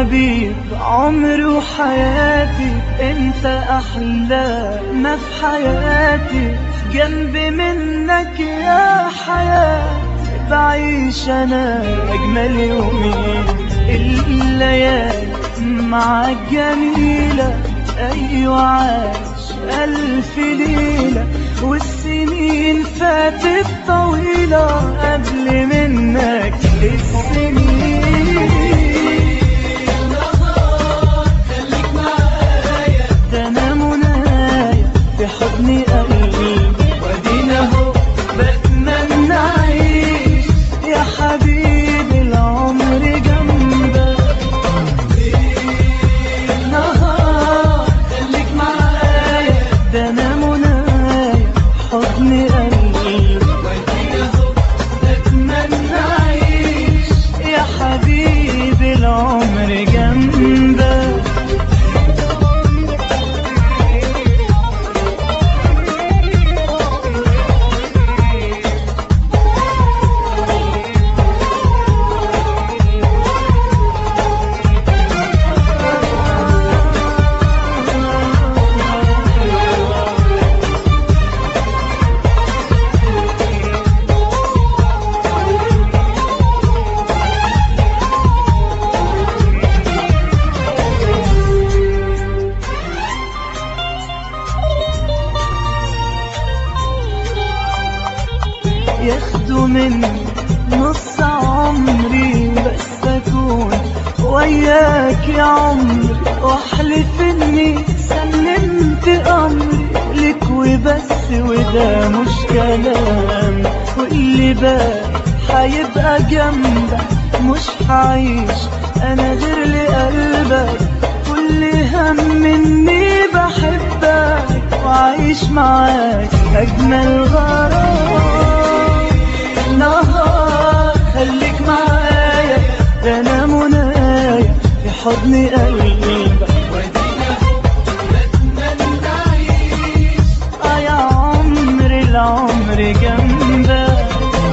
حبيب عمري وحياتي انت احلى ما في حياتي جنبي منك يا حياتي بعيش انا اجمل يومين الليالي معاك جميلة ايوه عاش الف ليلة والسنين فاتت طويلة قبل منك السنين ده انا منايا في حضن قلبي وادينا اهو بتمنى اعيش يا حبيبي العمر جنبك نهار خليك معايا ده انا منايا حضن قلبي وادينا اهو بتمنى اعيش يا حبيبي العمر جنبك ياخدوا مني نص عمري بس اكون وياك يا عمري واحلف اني سلمت امري لك وبس وده مش كلام واللي بقى هيبقى جنبك مش هعيش انا غير لقلبك كل هم اني بحبك وعايش معاك اجمل غرام نهار خليك معايا ده انا منايا في حضن قلبي آه يا عمري العمر جنبك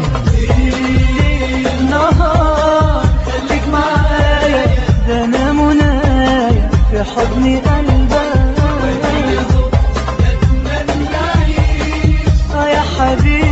نهار خليك معايا ده انا منايا في حضن قلبك آه يا حبيبي